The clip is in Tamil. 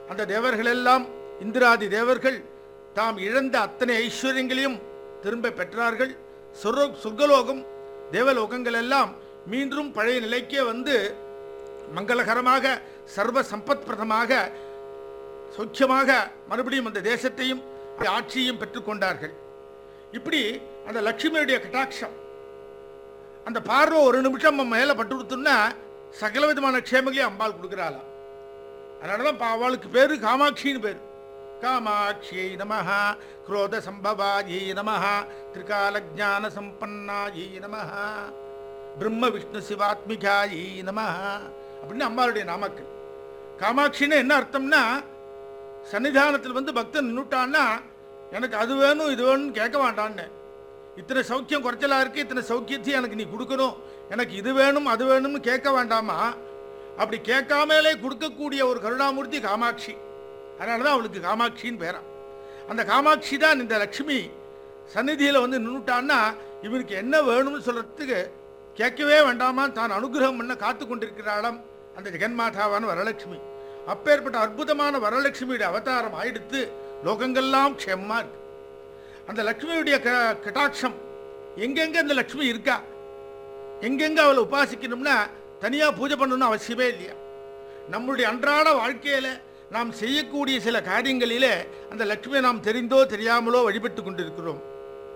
அந்த தேவர்களெல்லாம் இந்திராதி தேவர்கள் தாம் இழந்த அத்தனை ஐஸ்வர்யங்களையும் திரும்ப பெற்றார்கள் சொர்ர சொர்க்கலோகம் தேவலோகங்கள் எல்லாம் மீண்டும் பழைய நிலைக்கே வந்து மங்களகரமாக சர்வ சம்பத் பிரதமாக சௌக்கியமாக மறுபடியும் அந்த தேசத்தையும் ஆட்சியையும் பெற்றுக்கொண்டார்கள் இப்படி அந்த லட்சுமியுடைய கட்டாட்சம் அந்த பார்வை ஒரு நிமிஷம் நம்ம மேலே பட்டு கொடுத்தோம்னா சகல விதமான க்ஷேமங்களையும் அம்பாள் கொடுக்குறாளாம் அதனால தான் பா- அவளுக்கு பேர் காமாட்சின்னு பேர் காமாட்சியை நமஹ குரோத சம்பவாயை நமஹ திரிகால ஜான சம்பன்னாயை நமஹ பிரம்ம விஷ்ணு சிவாத்மிகாயை நமஹ அப்படின்னு அம்பாளுடைய நாமக்கள் காமாட்சின்னு என்ன அர்த்தம்னா சன்னிதானத்தில் வந்து பக்தன் நின்னுட்டான்னா எனக்கு அது வேணும் இது வேணும்னு கேட்க வேண்டான்னு இத்தனை சௌக்கியம் குறைச்சலா இருக்கு இத்தனை சௌக்கியத்தையும் எனக்கு நீ கொடுக்கணும் எனக்கு இது வேணும் அது வேணும்னு கேட்க வேண்டாமா அப்படி கேட்காமலே கொடுக்கக்கூடிய ஒரு கருணாமூர்த்தி காமாட்சி அதனால தான் அவளுக்கு காமாட்சின்னு பேரா அந்த காமாட்சி தான் இந்த லக்ஷ்மி சந்நிதியில் வந்து நின்னுட்டான்னா இவனுக்கு என்ன வேணும்னு சொல்றதுக்கு கேட்கவே வேண்டாமா தான் அனுகிரகம் பண்ண காத்து கொண்டிருக்கிறாளாம் அந்த ஜெகன்மாதாவான வரலட்சுமி அப்பேற்பட்ட அற்புதமான வரலட்சுமியுடைய அவதாரம் ஆயிடுத்து லோகங்கள்லாம் க்ஷேமமா இருக்கு அந்த லக்ஷ்மியுடைய க கட்டாட்சம் எங்கெங்க அந்த லக்ஷ்மி இருக்கா எங்கெங்க அவளை உபாசிக்கணும்னா தனியாக பூஜை பண்ணணும்னு அவசியமே இல்லையா நம்முடைய அன்றாட வாழ்க்கையில் நாம் செய்யக்கூடிய சில காரியங்களிலே அந்த லக்ஷ்மியை நாம் தெரிந்தோ தெரியாமலோ வழிபட்டு கொண்டிருக்கிறோம்